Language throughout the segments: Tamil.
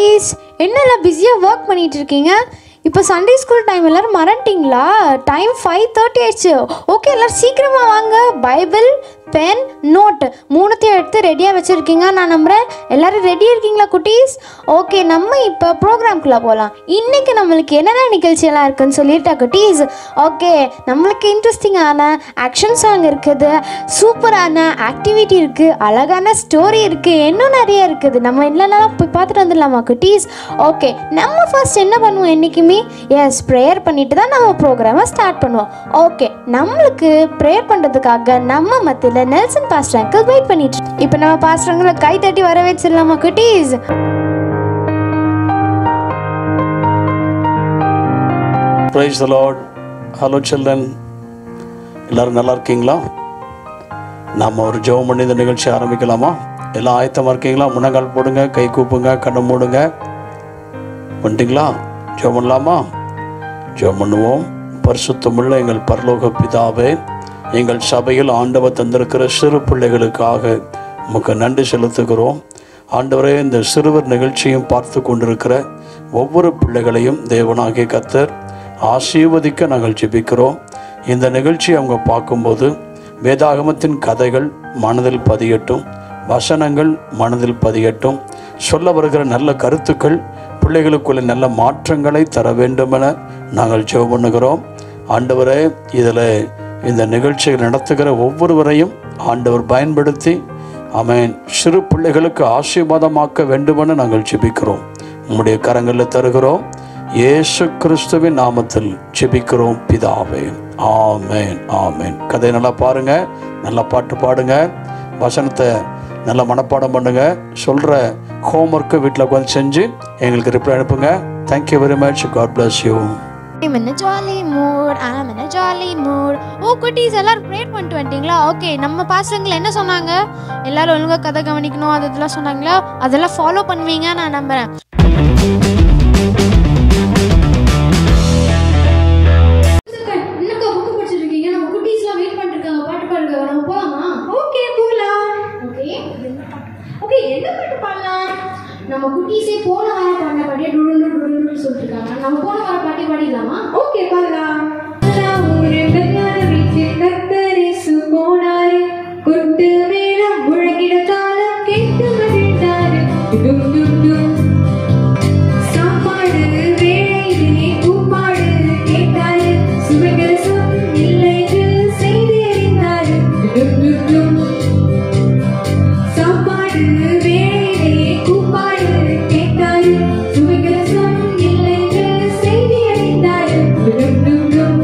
குட்டீஸ் என்னெல்லாம் பிஸியாக ஒர்க் பண்ணிட்டு இருக்கீங்க இப்போ சண்டே ஸ்கூல் டைம் எல்லாரும் மறந்துட்டீங்களா டைம் ஃபைவ் தேர்ட்டி ஆயிடுச்சு ஓகே எல்லாரும் சீக்கிரமாக வாங்க பைபிள் பென் நோட் மூணுத்தையும் எடுத்து ரெடியாக வச்சுருக்கீங்க நான் நம்புகிறேன் எல்லாரும் ரெடி இருக்கீங்களா குட்டீஸ் ஓகே நம்ம இப்போ ப்ரோக்ராம்குள்ளே போகலாம் இன்றைக்கி நம்மளுக்கு என்னென்ன நிகழ்ச்சியெல்லாம் இருக்குன்னு சொல்லிட்டா குட்டீஸ் ஓகே நம்மளுக்கு இன்ட்ரெஸ்டிங்கான ஆக்ஷன் சாங் இருக்குது சூப்பரான ஆக்டிவிட்டி இருக்குது அழகான ஸ்டோரி இருக்குது இன்னும் நிறைய இருக்குது நம்ம இல்லைனாலும் போய் பார்த்துட்டு வந்துடலாமா குட்டீஸ் ஓகே நம்ம ஃபர்ஸ்ட் என்ன பண்ணுவோம் என்றைக்குமே எஸ் ப்ரேயர் பண்ணிட்டு தான் நம்ம ப்ரோக்ராமை ஸ்டார்ட் பண்ணுவோம் ஓகே நம்மளுக்கு ப்ரேயர் பண்ணுறதுக்காக நம்ம மத்தியில் நெல்சன் பாஸ்டர் அங்கிள் வெயிட் பண்ணிட்டு இப்போ நம்ம பாஸ்டர்ங்களை கை தட்டி வர வச்சிடலாமா குட்டீஸ் praise the lord hello children எல்லாரும் நல்லா இருக்கீங்களா நாம் ஒரு ஜெபம் பண்ணி இந்த நிகழ்ச்சி ஆரம்பிக்கலாமா எல்லாம் ஆயத்தமாக இருக்கீங்களா முன்னங்கால் போடுங்க கை கூப்புங்க கண்ணை மூடுங்க வந்துட்டீங்களா ஜெபம் பண்ணலாமா ஜெபம் பண்ணுவோம் பரிசுத்தமுள்ள எங்கள் பரலோக பிதாவே எங்கள் சபையில் ஆண்டவர் தந்திருக்கிற சிறு பிள்ளைகளுக்காக உமக்கு நன்றி செலுத்துகிறோம் ஆண்டவரே இந்த சிறுவர் நிகழ்ச்சியும் பார்த்து கொண்டிருக்கிற ஒவ்வொரு பிள்ளைகளையும் தேவனாகிய கத்தர் ஆசீர்வதிக்க நாங்கள் ஜெபிக்கிறோம் இந்த நிகழ்ச்சி அவங்க பார்க்கும்போது வேதாகமத்தின் கதைகள் மனதில் பதியட்டும் வசனங்கள் மனதில் பதியட்டும் சொல்ல வருகிற நல்ல கருத்துக்கள் பிள்ளைகளுக்குள்ள நல்ல மாற்றங்களை தர வேண்டுமென நாங்கள் ஜெபம் பண்ணுகிறோம் ஆண்டவரே இதில் இந்த நிகழ்ச்சியை நடத்துகிற ஒவ்வொருவரையும் ஆண்டவர் பயன்படுத்தி ஆமென் சிறு பிள்ளைகளுக்கு ஆசீர்வாதமாக்க வேண்டுமென நாங்கள் ஜெபிக்கிறோம் உம்முடைய கரங்களில் தருகிறோம் இயேசு கிறிஸ்துவின் நாமத்தில் ஜெபிக்கிறோம் பிதாவே ஆமென் ஆமென் கதை நல்லா பாருங்க நல்லா பாட்டு பாடுங்க வசனத்தை நல்லா மனப்பாடம் பண்ணுங்க சொல்ற ஹோம்ஒர்க்கு வீட்டில் உட்காந்து செஞ்சு எங்களுக்கு ரிப்ளை அனுப்புங்க thank you very much god bless you I'm in a jolly mood. I'm in a jolly mood. ஓ குட்டீஸ் எல்லாரும் ப்ரேட் பண்ணிட்டு வந்துட்டீங்களா ஓகே நம்ம பாஸ்டருங்களை என்ன சொன்னாங்க எல்லாரும் ஒழுங்கா கதை கவனிக்கணும் அது இதெல்லாம் சொன்னாங்களா அதெல்லாம் ஃபாலோ பண்ணுவீங்க நான் நம்புறேன் என்னக்கா புக் படிச்சிட்டு இருக்கீங்க நம்ம குட்டீஸ்லாம் வெயிட் பண்ணிட்டு இருக்காங்க பாட்டு பாடுங்க நம்ம போலாமா ஓகே போலாம் ஓகே ஓகே என்ன பாட்டு பாடலாம் நம்ம குட்டீஸே போன வாரம் பாடின பாட்டியே டுடுண்டு டுடுண்டு சொல்லிட்டு இருக்காங்க நம்ம போன வாரம் பாட்டே பாடிடலாமா ஓகே பாடலாம் போனாரு கொட்டு மேளம் முழங்கிட காலம் கேட்டு மகிழ்ந்தாரு டும் டும் டும் சாப்பாடு வேளையிலே கூப்பாடு கேட்டாரு சுபகரசம் இல்லைன்னு செய்தி அறிந்தாரு டும் டும் டும். சாப்பாடு வேளையிலே கூப்பாடு கேட்டாரு சுபகரசம் இல்லைன்னு செய்தி அறிந்தாரு டும் டும் டும்.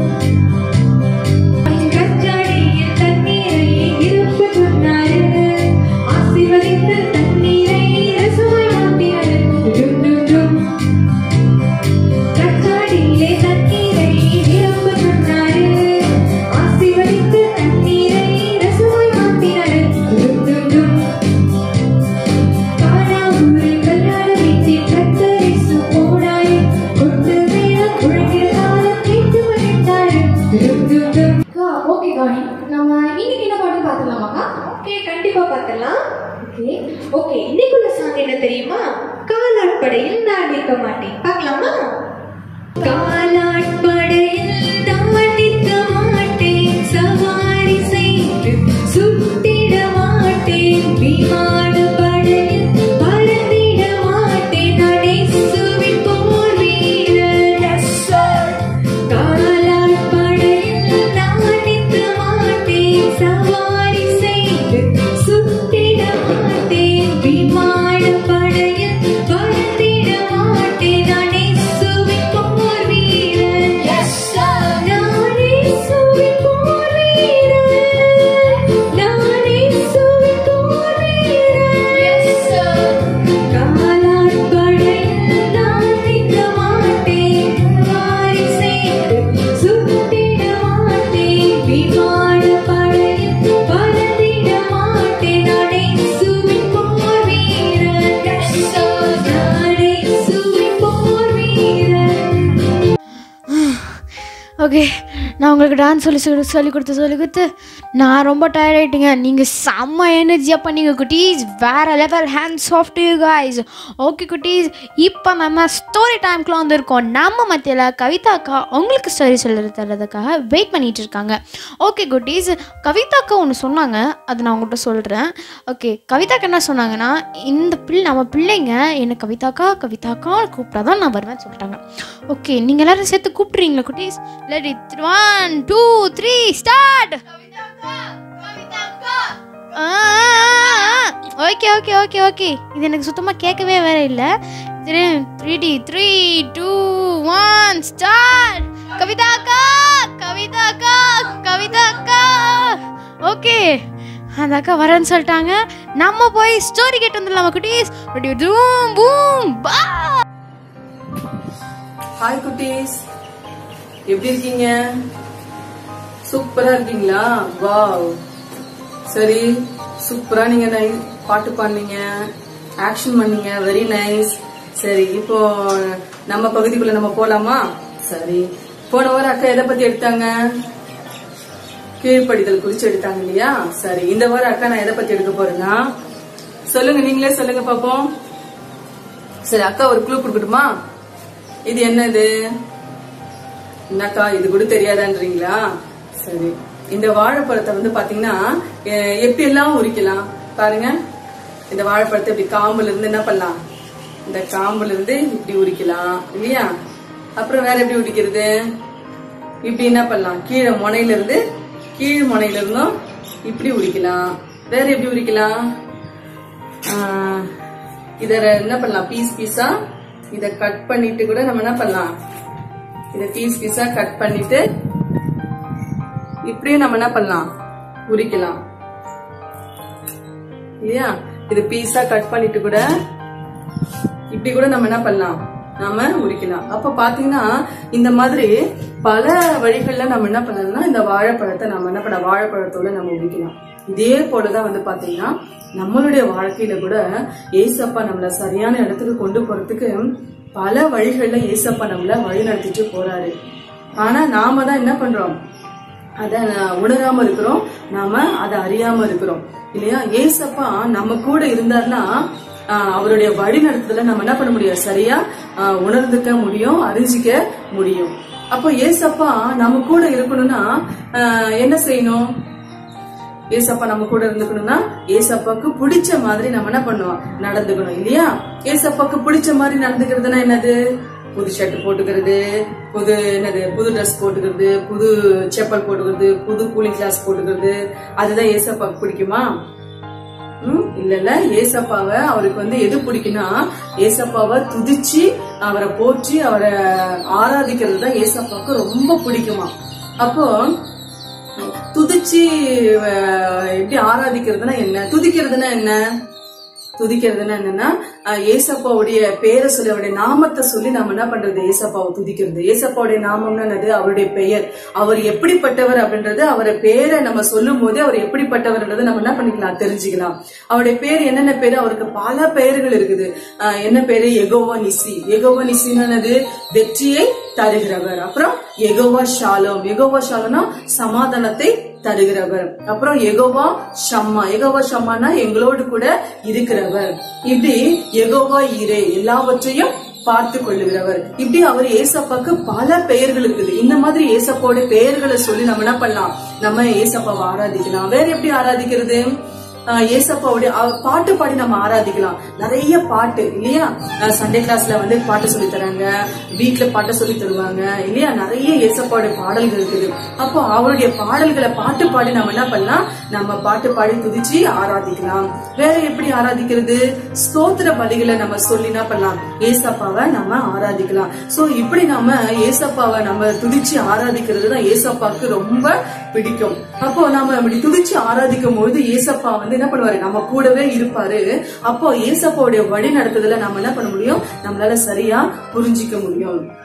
கச்சாடியில் தண்ணீரை இருப்பு சொன்னாரு ஆசீர்வதித்த தண்ணீரை ரசமாய் மாற்றினாரு டும் டும் டும். கச்சாடியிலே தண்ணீரை நிரப்ப சொன்னாரு. ஆசீர்வதித்து தண்ணீரை ரசமாய் மாற்றினாரு. டும் டும் டும். காணாமூர் கல்யாண வீட்டில் கர்த்தர் இயேசு போனாரு. கொட்டு மேளம் முழங்கிட காலம் கேட்டு மகிழ்ந்தாரு. டும் டும் டும். ஓகே காணி நம்ம இன்னைக்கு என்ன பாட்டு பார்த்துலாமாக்கா ஓகே கண்டிப்பா பார்க்கலாம் ஓகே ஓகே இன்னைக்குள்ள சாங் என்ன தெரியுமா காலாட்படையில் நான் நிற்க மாட்டேன் பார்க்கலாமா காலாட்படையில் நான் நிற்க மாட்டேன் சவாரி செய்து சுட்டிட மாட்டேன் விமான படையில் பறந்திட மாட்டேன் நான் இயேசுவின் போர் வீரன் எஸ் சார் காலாட்படையில் நான் நிற்க மாட்டேன் சவாரி செய்து சுட்டிட மாட்டேன் விமான படையில் பறந்திட மாட்டேன் நான் இயேசுவின் போர் வீரன் எஸ் சார் நான் இயேசுவின் போர் வீரன் நான் இயேசுவின் போர் வீரன் எஸ் சார் காலாட்படையில் நான் நிற்க மாட்டேன் சவாரி செய்து சுட்டிட மாட்டேன் விமான படையில் பறந்திட மாட்டேன் நான் இயேசுவின் போர் வீரன் எஸ் சார் நான் இயேசுவின் போர் வீரன் ஓகே நான் உங்களுக்கு டான்ஸ் சொல்லி சொல்லி சொல்லி கொடுத்து சொல்லி கொடுத்து நான் ரொம்ப டயர்ட் ஆகிட்டேங்க நீங்கள் செம்ம எனர்ஜியாக பண்ணீங்க குட்டீஸ் வேறு level hands off to you guys okay குட்டீஸ் இப்போ நம்ம ஸ்டோரி டைம்க்குலாம் வந்திருக்கோம் நம்ம மத்தியில் கவிதா அக்கா உங்களுக்கு ஸ்டோரி சொல்ல தரதுக்காக வெயிட் பண்ணிட்டு இருக்காங்க ஓகே குட்டீஸ் கவிதா அக்கா ஒன்று சொன்னாங்க அது நான் உங்கள்கிட்ட சொல்கிறேன் ஓகே கவிதாக்கா என்ன சொன்னாங்கன்னா இந்த பிள்ளை நம்ம பிள்ளைங்க என்னை கவிதாக்கா கவிதாக்கா கூப்பிட்டா தான் நான் வருவேன்னு சொல்லிட்டாங்க ஓகே நீங்கள் எல்லாரும் சேர்த்து கூப்பிட்றீங்களா குட்டீஸ் let it one two three start okay okay okay okay இது எனக்கு சுத்தமாக கேட்கவே வேற இல்லை three T three two one start கவிதாக்கா கவிதாக்கா கவிதாக்கா ஓகே அந்த அக்கா வரேன்னு சொல்லிட்டாங்க நம்ம போய் ஸ்டோரி கேட்டு வந்துடலாமா குட்டீஸ் பூம் பூம் பா ஹாய் குட்டீஸ் எப்படி இருக்கீங்க சூப்பரா இருக்கீங்களா வாவ் சரி சூப்பரா நீங்க நை- பாட்டு பாடுனீங்க ஆக்ஷன் பண்ணீங்க வெரி நைஸ் சரி இப்போ நம்ம பகுதிக்குள்ள நம்ம போலாமா சரி போன வாரம் அக்கா எதை பத்தி எடுத்தாங்க கீழ்ப்படிதல் குறிச்சு எடுத்தாங்க இல்லையா சரி இந்த வாரம் அக்கா நான் எதை பத்தி எடுக்க போறேன்னா சொல்லுங்க நீங்களே சொல்லுங்க பாப்போம் சரி அக்கா ஒரு க்ளூ கொடுக்கட்டுமா இது என்னது என்னக்கா இது கூட தெரியாதான்றீங்களா சரி இந்த வாழைப்பழத்தை வந்து பாத்தீங்கன்னா எ- எப்படி எல்லாம் உரிக்கலாம் பாருங்க இந்த வாழைப்பழத்தை இப்படி காம்புல இருந்து என்ன பண்ணலாம் இந்த காம்புல இருந்து இப்படி உரிக்கலாம் இல்லையா அப்புறம் வேற எப்படி உரிக்கிறது இப்படி என்ன பண்ணலாம் கீழே முனையில இருந்து கீழ் முனையில இருந்தும் இப்படி உரிக்கலாம் வேற எப்படி உரிக்கலாம் ஆஹ், இத என்ன பண்ணலாம் பீஸ் பீஸா இத கட் பண்ணிட்டு கூட நம்ம என்ன பண்ணலாம் இத பீஸ் பீஸா கட் பண்ணிட்டு இப்படியும் நம்ம என்ன பண்ணலாம் உரிக்கலாம் இல்லையா இது பீஸா கட் பண்ணிட்டு கூட இப்படி கூட நம்ம என்ன பண்ணலாம் நாம உரிக்கலாம் அப்ப பாத்தீங்கன்னா இந்த மாதிரி பல வழிகள்ல நம்ம என்ன பண்ணலாம்னா இந்த வாழைப்பழத்தை நம்ம என்ன பண்ண வாழைப்பழத்தோட நம்ம உரிக்கலாம் இதே போலதான் வந்து பாத்தீங்கன்னா நம்மளுடைய வாழ்க்கையில கூட ஏசப்பா நம்மள சரியான இடத்துக்கு கொண்டு போறதுக்கு பல வழிகள்ல ஏசப்பா நம்மள வழி நடத்திட்டு போறாரு ஆனா நாம தான் என்ன பண்றோம் அத ந- உணராம இருக்கிறோம் நாம அதை அறியாம இருக்கிறோம் இல்லையா ஏசப்பா நம்ம கூட இருந்தாருன்னா ஆஹ், அவருடைய வழி நடத்துதல நம்ம என்ன பண்ண முடியும் சரியா ஆஹ், உணர்ந்துக்க முடியும் அறிஞ்சிக்க முடியும் அப்போ ஏசப்பா நம்ம கூட இருக்கணும்னா ஆஹ், என்ன செய்யணும் ஏசப்பா நம்ம கூட இருந்துக்கணும்னா ஏசப்பாக்கு பிடிச்ச மாதிரி நம்ம என்ன பண்ணுவோம் நடந்துக்கணும் இல்லையா ஏசப்பாக்கு பிடிச்ச மாதிரி நடந்துக்கிறதுனா என்னது புது ஷர்ட் போட்டுக்கிறது புது என்னது புது ட்ரெஸ் போட்டுக்கிறது புது செப்பல் போட்டுக்கிறது புது கூலிங் கிளாஸ் போட்டுக்கிறது அதுதான் ஏசப்பாக்கு பிடிக்குமா ம், இல்ல இல்ல ஏசப்பாவை அவருக்கு வந்து எது பிடிக்கும்னா ஏசப்பாவை துதிச்சு அவரை போற்றி அவரை ஆராதிக்கிறது தான் ஏசப்பாவுக்கு ரொம்ப பிடிக்குமா அப்போ துதிச்சு அஹ், எப்படி ஆராதிக்கிறதுனா என்ன துதிக்கிறதுனா என்ன துதிக்கிறதுனா என்னன்னா அஹ், ஏசப்பாவுடைய பேரை சொல்லி அவருடைய நாமத்தை சொல்லி நம்ம என்ன பண்றது ஏசப்பாவை துதிக்கிறது ஏசப்பாவுடைய நாமம்னா என்னது அவருடைய பெயர் அவர் எப்படிப்பட்டவர் அப்படின்றது அவருடைய பேரை நம்ம சொல்லும் போதே அவர் எப்படிப்பட்டவர்ன்றதை நம்ம என்ன பண்ணிக்கலாம் தெரிஞ்சுக்கலாம் அவருடைய பேர் என்னென்ன பேரு அவருக்கு பல பெயர்கள் இருக்குது அஹ், என்ன பேரு எகோவா நிசி எகோவா நிசின்னு என்னது வெற்றியை தருகிறவர் அப்புறம் எகோவா ஷாலோம் எகோவா ஷாலோம்னா சமாதானத்தை தருகிறவர் அப்புறம் எகோவா ஷம்மா எகோவா ஷம்மானா எங்களோடு கூட இருக்கிறவர் இப்படி எகோவா ஈரே எல்லாவற்றையும் பார்த்து கொள்ளுகிறவர் இப்படி அவர் ஏசப்பாக்கு பல பெயர்கள் இருக்குது இந்த மாதிரி ஏசப்பாவோட பெயர்களை சொல்லி நம்ம என்ன பண்ணலாம் நம்ம ஏசப்பாவை ஆராதிக்கலாம் வேற எப்படி ஆராதிக்கிறது ஆஹ் ஏசப்பாவுடைய அவ- பாட்டு பாடி நம்ம ஆராதிக்கலாம் நிறைய பாட்டு இல்லையா ஆஹ் சண்டே கிளாஸ்ல வந்து பாட்டு சொல்லி தராங்க வீட்ல பாட்டு சொல்லி தருவாங்க இல்லையா நிறைய ஏசப்பாவுடைய பாடல்கள் இருக்குது அப்போ அவருடைய பாடல்களை பாட்டு பாடி நம்ம என்ன பண்ணலாம் நம்ம பாட்டு பாடி துதிச்சு ஆராதிக்கலாம் வேற எப்படி ஆராதிக்கிறது ஸ்தோத்திர பலிகளை நம்ம சொல்லி என்ன பண்ணலாம் ஏசப்பாவை நம்ம ஆராதிக்கலாம் சோ இப்படி நாம ஏசப்பாவை நம்ம துதிச்சு ஆராதிக்கிறது தான் ஏசப்பாவுக்கு ரொம்ப பிடிக்கும் அப்போ நாம அப்படி துதிச்சு ஆராதிக்கும் பொழுது ஏசப்பா வந்து என்ன பண்ணுவாரு நம்ம கூடவே இருப்பாரு அப்போ ஏசப்பாவுடைய வழி நடத்துதல நம்ம என்ன பண்ண முடியும் நம்மளால சரியா புரிஞ்சிக்க முடியும்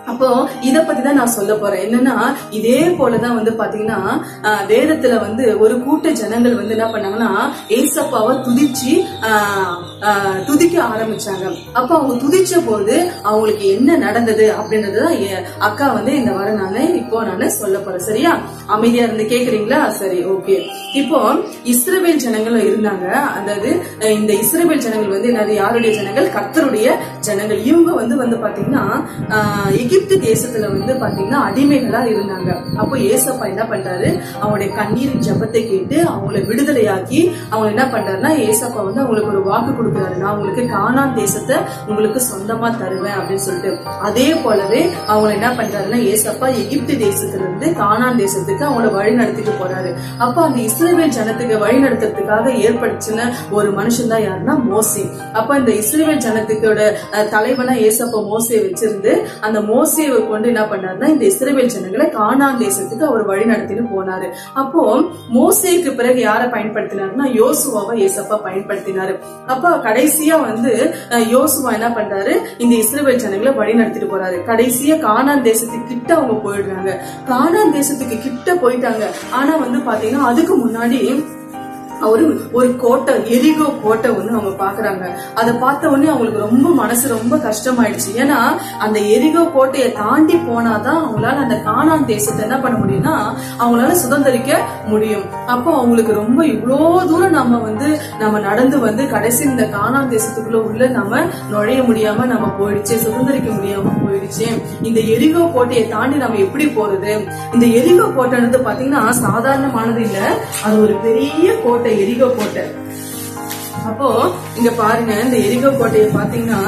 அப்போ இத பத்தி தான் நான் சொல்ல போறேன் என்னன்னா இதே போலதான் வந்து பாத்தீங்கன்னா ஆஹ், வேதத்துல வந்து ஒரு கூட்ட ஜனங்கள் வந்து என்ன பண்ணாங்கன்னா ஏசப்பாவை துதிச்சு ஆஹ், ஆஹ், துதிக்க ஆரம்பிச்சாங்க அப்ப அவங்க துதிச்ச போது அவங்களுக்கு என்ன நடந்தது அப்படின்றதுதான் என் அக்கா வந்து இந்த வாரம் நானு இப்போ நானு சொல்ல போறேன் சரியா அமைதியா இருந்து கேக்குறீங்களா சரி ஓகே இப்போ இஸ்ரவேல் ஜனங்கள் இருந்தாங்க அதாவது அஹ், இந்த இஸ்ரவேல் ஜனங்கள் வந்து என்னது யாருடைய ஜனங்கள் கர்த்தருடைய ஜனங்கள் இவங்க வந்து வந்து பாத்தீங்கன்னா ஆஹ், எகிப்து தேசத்துல வந்து பாத்தீங்கன்னா அடிமைகளா இருந்தாங்க அப்போ ஏசப்பா என்ன பண்றாரு அவங்களுடைய கண்ணீரின் ஜெபத்தை கேட்டு அவங்களை விடுதலையாக்கி அவங்க என்ன பண்றாருன்னா ஏசப்பா வந்து அவங்களுக்கு ஒரு வாக்கு கொடுக்குறாரு நான் உங்களுக்கு கானான் தேசத்தை உங்களுக்கு சொந்தமா தருவேன் அப்படின்னு சொல்லிட்டு அதே போலவே அவங்க என்ன பண்றாருன்னா ஏசப்பா எகிப்து தேசத்துல இருந்து கானான் தேசத்துக்கு அவங்கள வழி நடத்திட்டு போறாரு அப்ப அந்த இஸ்ரேல் ஜனத்துக்கு வழி நடத்துறதுக்காக ஏற்படுத்தின ஒரு மனுஷன் தான் யாருன்னா மோசி அப்ப இந்த இஸ்ரேல் ஜனத்துக்கோட அஹ், தலைவனா ஏசப்பா மோசையை வச்சிருந்து அந்த மோசையை கொண்டு என்ன பண்ணாருன்னா இந்த இஸ்ரேல் ஜனங்களை கானான் தேசத்துக்கு அவர் வழி நடத்திட்டு போனாரு அப்போ மோசேக்கு பிறகு யாரை பயன்படுத்தினாருன்னா யோசுவாவை ஏசப்பா பயன்படுத்தினாரு அப்ப கடைசியா வந்து அஹ், யோசுவா என்ன பண்றாரு இந்த இஸ்ரேல் ஜனங்களை வழி நடத்திட்டு போறாரு கடைசியா கானான் தேசத்துக்கு கிட்ட அவங்க போயிடுறாங்க கானான் தேசத்துக்கு கிட்ட போயிட்டாங்க ஆனா வந்து பாத்தீங்கன்னா அதுக்கு முன்னாடி ஒரு ஒரு கோட்டை எரிகோ கோட்டை ஒண்ணு அவங்க பாக்குறாங்க அதை பார்த்த உடனே அவங்களுக்கு ரொம்ப மனசு ரொம்ப கஷ்டமாயிடுச்சு ஏன்னா அந்த எரிகோ கோட்டையை தாண்டி போனாதான் அவங்களால அந்த கானான் தேசத்தை என்ன பண்ண முடியும்னா அவங்களால சுதந்திரிக்க முடியும் அப்போ அவங்களுக்கு ரொம்ப இவ்வளோ தூரம் நம்ம வந்து நம்ம நடந்து வந்து கடைசி இந்த கானான் தேசத்துக்குள்ள உள்ள நம்ம நுழைய முடியாம நம்ம போயிடுச்சு சுதந்திரிக்க முடியாம போயிடுச்சு இந்த எரிகோ கோட்டையை தாண்டி நம்ம எப்படி போறது இந்த எரிகோ கோட்டைன்றது பாத்தீங்கன்னா சாதாரணமானது இல்ல அது ஒரு பெரிய கோட்டை எரிகோ கோட்டை அப்போ இங்க பாருங்க இந்த எரிகோ கோட்டையை பாத்தீங்கன்னா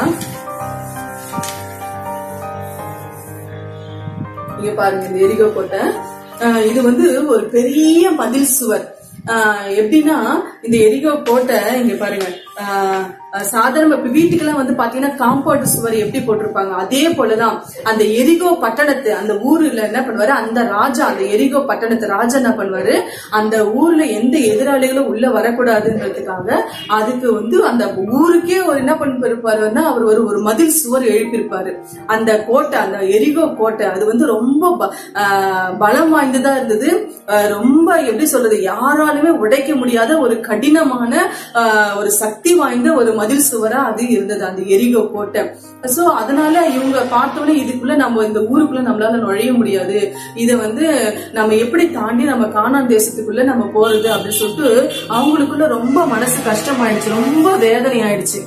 இங்க பாருங்க இந்த எரிகோ கோட்டை ஆஹ் இது வந்து ஒரு பெரிய மதில் சுவர் ஆஹ் எப்படின்னா இந்த எரிகோ கோட்டை இங்க பாருங்க ஆஹ் ஆஹ் சாதாரண இப்ப வீட்டுக்கெல்லாம் வந்து பாத்தீங்கன்னா காம்பவுண்ட் சுவர் எப்படி போட்டிருப்பாங்க அதே போலதான் அந்த எரிகோ பட்டணத்து அந்த ஊர்ல என்ன பண்ணுவாரு அந்த ராஜா அந்த எரிகோ பட்டணத்து ராஜா என்ன பண்ணுவாரு அந்த ஊர்ல எந்த எதிராளிகளும் உள்ள வரக்கூடாதுன்றதுக்காக அதுக்கு வந்து அந்த ஊருக்கே ஒரு என்ன பண்ணிருப்பாருன்னா அவர் ஒரு ஒரு மதில் சுவர் எழுப்பியிருப்பாரு அந்த கோட்டை அந்த எரிகோ கோட்டை அது வந்து ரொம்ப ப- ஆஹ் பலம் வாய்ந்ததா இருந்தது ஆஹ் ரொம்ப எப்படி சொல்றது யாராலுமே உடைக்க முடியாத ஒரு கடினமான ஆஹ் ஒரு சக்தி வாய்ந்த ஒரு மதில் சுவரா அது இருந்தது அந்த எரிகோ கோட்டை சோ அதனால இவங்க பார்த்தோன்னே இதுக்குள்ள நம்ம இந்த ஊருக்குள்ள நம்மளால நுழைய முடியாது இத வந்து நம்ம எப்படி தாண்டி நம்ம காணான் தேசத்துக்குள்ள நம்ம போறது அப்படின்னு சொல்லிட்டு அவங்களுக்குள்ள ரொம்ப மனசு கஷ்டமாயிடுச்சு ரொம்ப வேதனை ஆயிடுச்சு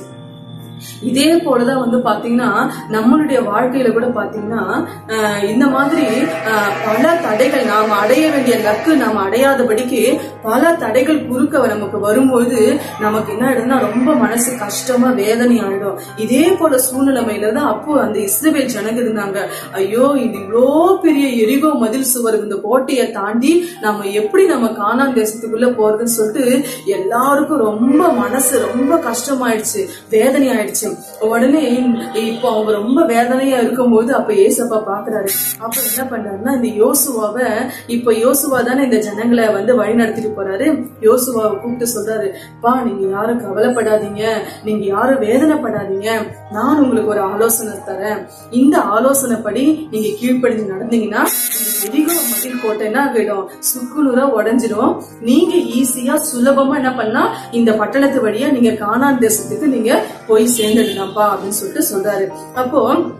இதே போலதான் வந்து பாத்தீங்கன்னா நம்மளுடைய வாழ்க்கையில கூட பாத்தீங்கன்னா ஆஹ் இந்த மாதிரி ஆஹ் பல தடைகள் நாம அடைய வேண்டிய லக்கு நாம அடையாதபடிக்கு பல தடைகள் குறுக்க நமக்கு வரும்போது நமக்கு என்ன ஆயிடும்னா ரொம்ப மனசு கஷ்டமா வேதனை ஆயிடும் இதே போல சூழ்நிலைமையில தான் அப்போ அந்த இஸ்ரவேல் ஜனங்க இருந்தாங்க ஐயோ இது இவ்வளோ பெரிய எரிகோ மதில் சுவர் இந்த கோட்டையை தாண்டி நம்ம எப்படி நம்ம காணான் தேசத்துக்குள்ள போறதுன்னு சொல்லிட்டு எல்லாருக்கும் ரொம்ப மனசு ரொம்ப கஷ்டமாயிடுச்சு வேதனை ஆயிடுச்சு உடனே இப்போ அவங்க ரொம்ப வேதனையா இருக்கும்போது அப்ப ஏசப்பா பாக்குறாரு அப்ப என்ன பண்றாருன்னா இந்த யோசுவாவை இப்ப யோசுவா தானே இந்த ஜனங்களை வந்து வழி நடத்திட்டு போறாரு யோசுவாவை கூப்பிட்டு சொல்றாரு பா நீங்க யாரும் கவலைப்படாதீங்க நீங்க யாரும் வேதனைப்படாதீங்க நான் உங்களுக்கு ஒரு ஆலோசனை தரேன் இந்த ஆலோசனைப்படி நீங்க கீழ்ப்படிஞ்சு நடந்தீங்கன்னா எரிகோ மதில் கோட்டை என்ன ஆகிடும் சுக்குநூறா உடைஞ்சிடும் நீங்க ஈஸியா சுலபமா என்ன பண்ணா இந்த பட்டணத்து வழியா நீங்க காணான் தேசத்துக்கு நீங்க போய் சேர்ந்துடலாம்ப்பா அப்படின்னு சொல்லிட்டு சொல்றாரு அப்போ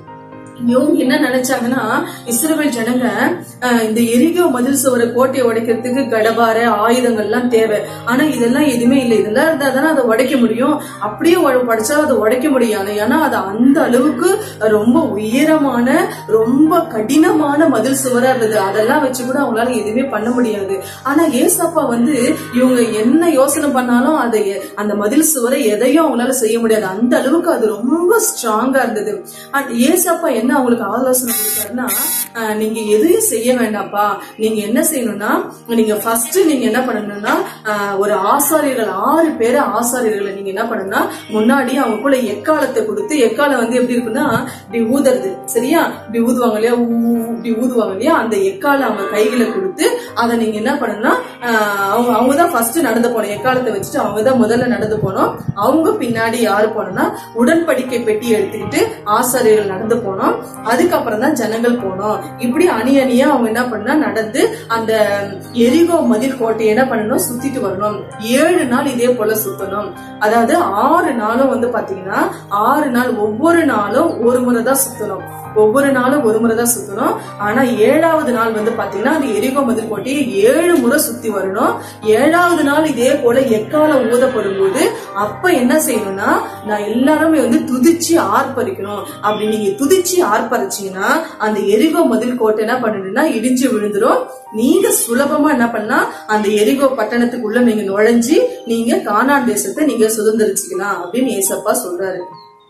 இவங்க என்ன நினைச்சாங்கன்னா இஸ்ரவேல் ஜனங்க அஹ், இந்த எரிகோ மதில் சுவர கோட்டையை உடைக்கிறதுக்கு கடபார ஆயுதங்கள் எல்லாம் தேவை ஆனா இதெல்லாம் எதுவுமே இல்லை இதெல்லாம் இருந்தா தானே அதை உடைக்க முடியும் அப்படியே உட- உடைச்சா அதை உடைக்க முடியாது ஏன்னா அது அந்த அளவுக்கு ரொம்ப உயரமான ரொம்ப கடினமான மதில் சுவரா இருந்தது அதெல்லாம் வச்சு கூட அவங்களால எதுவுமே பண்ண முடியாது ஆனா ஏசப்பா வந்து இவங்க என்ன யோசனை பண்ணாலும் அதை எ- அந்த மதில் சுவரை எதையும் அவங்களால செய்ய முடியாது அந்த அளவுக்கு அது ரொம்ப ஸ்ட்ராங்கா இருந்தது And ஏசப்பா என்ன அவங்களுக்கு ஆலோசனை கொடுத்தாருன்னா ஆஹ், நீங்க எதையும் செய்ய வேண்டாம்ப்பா நீங்க என்ன செய்யணும்னா நீங்க ஃபர்ஸ்ட் நீங்க என்ன பண்ணணும்னா ஆஹ், ஒரு ஆசாரியர்கள் ஆறு பேரை ஆசாரியர்களை நீங்க என்ன பண்ணணும்னா முன்னாடி அவங்க கூட எக்காலத்தை கொடுத்து எக்காலம் வந்து எப்படி இருக்குன்னா இப்படி ஊதுறது சரியா இப்படி ஊதுவாங்க இல்லையா ஊ, ஊ, இப்படி ஊதுவாங்க இல்லையா அந்த எக்கால அவங்க கைகளை கொடுத்து அதை நீங்க என்ன பண்ணணும்னா ஆஹ், அவங்க அவங்க தான் ஃபர்ஸ்ட் நடந்து போனோம் எக்காலத்தை வச்சுட்டு அவங்க தான் முதல்ல நடந்து போனோம் அவங்க பின்னாடி யாரு போனோம்னா உடன்படிக்கை பெட்டி எடுத்துக்கிட்டு ஆசாரியர்கள் நடந்து போனோம் வரணும் அதுக்கப்புறம் தான் ஜனங்கள் போனோம் இப்படி அணி அணியா அவங்க என்ன பண்ணா நடந்து அந்த எரிகோ மதில் கோட்டையை என்ன பண்ணணும் சுத்திட்டு வரணும் ஏழு நாள் இதே போல சுத்தணும் அதாவது ஆறு நாளும் வந்து பாத்தீங்கன்னா ஆறு நாள் ஒவ்வொரு நாளும் ஒரு முறை தான் சுத்தணும் ஒவ்வொரு நாளும் ஒரு முறை தான் சுத்தணும் ஆனா ஏழாவது நாள் வந்து பாத்தீங்கன்னா அந்த எரிகோ மதில் கோட்டையை ஏழு முறை சுத்தி வரணும் ஏழாவது நாள் இதே போல எக்காலம் ஊதப்படும் போது அப்ப என்ன செய்யணும்னா நான் எல்லாருமே வந்து துதிச்சு ஆர்ப்பரிக்கணும் அப்படி நீங்க துதிச்சு ஆர்ப்பரிச்சீங்கன்னா அந்த எரிகோ மதில் கோட்டை என்ன பண்ணணும்னா இடிஞ்சு விழுந்துரும் நீங்க சுலபமா என்ன பண்ணா அந்த எரிகோ பட்டணத்துக்குள்ள நீங்க நுழைஞ்சு நீங்க கானான் தேசத்தை நீங்க சுதந்திரிச்சுக்கலாம் அப்படின்னு ஏசப்பா சொல்றாரு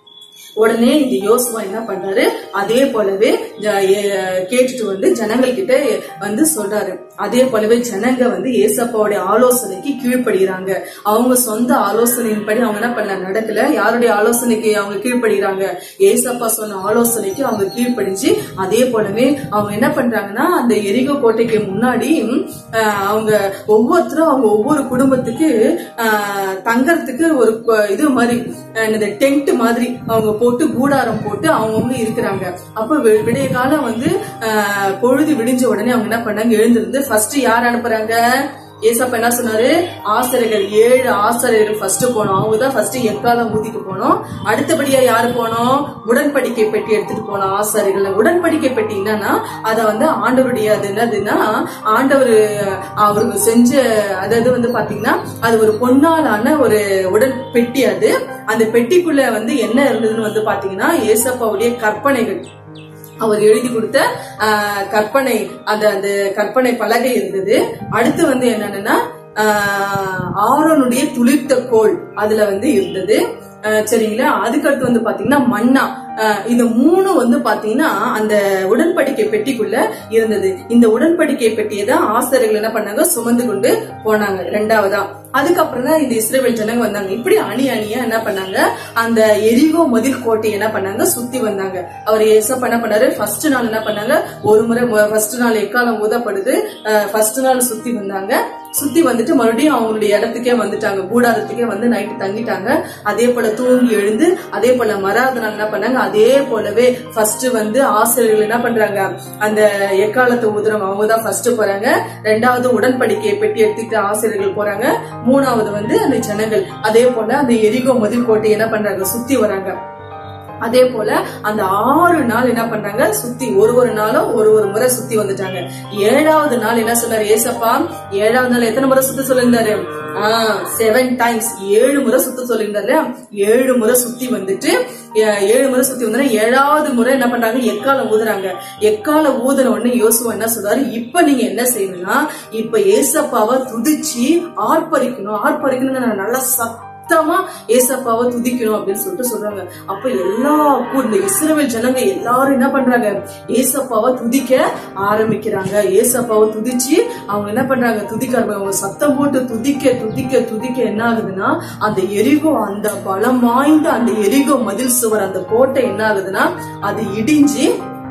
உடனே இந்த யோசுவா என்ன பண்றாரு அதே போலவே ஜ- ஏ- கேட்டுட்டு வந்து ஜனங்கள் கிட்ட வந்து சொல்றாரு அதே போலவே ஜனங்க வந்து ஏசப்பாவுடைய ஆலோசனைக்கு கீழ்ப்படுகிறாங்க அவங்க சொந்த ஆலோசனையின்படி அவங்க என்ன பண்ண நடக்கல யாருடைய ஆலோசனைக்கு அவங்க கீழ்ப்படுகிறாங்க ஏசப்பா சொன்ன ஆலோசனைக்கு அவங்க கீழ்ப்படிஞ்சு அதே போலவே அவங்க என்ன பண்றாங்கன்னா அந்த எரிகோ கோட்டைக்கு முன்னாடி ம், ஆஹ், அவங்க ஒவ்வொருத்தரும் அவங்க ஒவ்வொரு குடும்பத்துக்கு ஆஹ், தங்கறதுக்கு ஒரு கு- இது மாதிரி ஆஹ், என்னது டென்ட் மாதிரி அவங்க போட்டு கூடாரம் போட்டு அவங்கவுங்க இருக்கிறாங்க அப்ப வி- விடிய காலம் வந்து ஆஹ், பொழுது விடிஞ்ச உடனே அவங்க என்ன பண்ணாங்க எழுந்திருந்து ஃபர்ஸ்ட் யார் அனுப்புறாங்க ஏசப்பா என்ன சொன்னாரு ஆசிரியர்கள் ஏழு ஆசிரியர்கள் ஃபர்ஸ்ட் போனோம் அவங்க தான் ஃபர்ஸ்ட் எக்காலம் ஊதிட்டு போனோம் அடுத்தபடியா யாரு போனோம் உடன்படிக்கை பெட்டி எடுத்துட்டு போனோம் ஆசிரியர்கள் உடன்படிக்கை பெட்டி என்னன்னா அத வந்து ஆண்டவருடைய அது என்னதுன்னா ஆண்டவர் அவருக்கு செஞ்ச அதாவது வந்து பாத்தீங்கன்னா அது ஒரு பொன்னாலான ஒரு உடன் பெட்டி அது அந்த பெட்டிக்குள்ள வந்து என்ன இருந்ததுன்னு வந்து பாத்தீங்கன்னா ஏசப்பாவுடைய கற்பனைகள் அவர் எழுதி கொடுத்த ஆஹ், கற்பனை அந்த அந்த கற்பனை பலகை இருந்தது அடுத்து வந்து என்னன்னா ஆஹ், ஆரோனுடைய துளிர்த்த கோல் அதுல வந்து இருந்தது ஆஹ், சரிங்களா அதுக்கடுத்து வந்து பாத்தீங்கன்னா மண்ணா ஆஹ், இந்த மூணு வந்து பாத்தீங்கன்னா அந்த உடன்படிக்கை பெட்டிக்குள்ள இருந்தது இந்த உடன்படிக்கை பெட்டியை தான் ஆசிரியர்கள் என்ன பண்ணாங்க சுமந்து கொண்டு போனாங்க ரெண்டாவதா அதுக்கப்புறம் தான் இந்த இஸ்ரேல் ஜனங்க வந்தாங்க இப்படி அணி அணியா என்ன பண்ணாங்க அந்த எரிகோ மதில் கோட்டையை என்ன பண்ணாங்க சுத்தி வந்தாங்க அவர் ஏசப்ப என்ன பண்ணாரு ஃபர்ஸ்ட் நாள் என்ன பண்ணாங்க ஒரு முறை ஃபர்ஸ்ட் நாள் எக்காலம் ஊதப்படுது ஃபர்ஸ்ட் நாள் சுத்தி வந்தாங்க சுத்தி வந்துட்டு மறுபடியும் அவங்களுடைய இடத்துக்கே வந்துட்டாங்க கூடாரத்துக்கே வந்து நைட்டு தங்கிட்டாங்க அதே போல தூங்கி எழுந்து அதே போல மறாத நாள் என்ன பண்ணாங்க அதே போலவே ஃபர்ஸ்ட் வந்து ஆசிரியர்கள் என்ன பண்றாங்க அந்த எக்காலத்து ஊதுரம் அவங்க தான் ஃபர்ஸ்ட் போறாங்க ரெண்டாவது உடன்படிக்கையை பெட்டி எடுத்துக்கிட்டு ஆசிரியர்கள் போறாங்க மூணாவது வந்து அந்த ஜனங்கள் அதே போல அந்த எரிகோ மதில் கோட்டையை என்ன பண்றாங்க சுத்தி வராங்க அதே போல அந்த ஆறு நாள் என்ன பண்றாங்க சுத்தி ஒரு ஒரு நாளும் ஒரு ஒரு முறை சுத்தி வந்துட்டாங்க ஏழாவது நாள் என்ன சொன்னாரு ஏசப்பா ஏழாவது நாள் எத்தனை முறை சுத்த சொல்லியிருந்தாரு செவன் டைம்ஸ் ஏழு முறை சுத்த சொல்லியிருந்தாரு ஏழு முறை சுத்தி வந்துட்டு ஏ- ஏழு முறை சுத்தி வந்தா ஏழாவது முறை என்ன பண்றாங்க எக்கால ஊதுறாங்க எக்கால ஊதுன உடனே யோசுவா என்ன சொல்றாரு இப்ப நீங்க என்ன செய்யணும்னா இப்ப ஏசப்பாவை துதிச்சு ஆர்ப்பரிக்கணும் ஆர்ப்பரிக்கணும்னு நான் நல்லா சத்தமா ஏசப்பாவை துதிக்கணும் அப்படின்னு சொல்லிட்டு சொல்றாங்க அப்ப எல்லா கூ- இந்த இஸ்ரவேல் ஜனங்க எல்லாரும் என்ன பண்றாங்க ஏசப்பாவை துதிக்க ஆரம்பிக்கிறாங்க ஏசப்பாவை துதிச்சு அவங்க என்ன பண்றாங்க துதிக்க ஆரம்பி- அவங்க சத்தம் போட்டு துதிக்க துதிக்க துதிக்க என்ன ஆகுதுன்னா அந்த எரிகோ அந்த பலம் வாய்ந்த அந்த எரிகோ மதில் சுவர் அந்த கோட்டை என்ன ஆகுதுன்னா அது இடிஞ்சு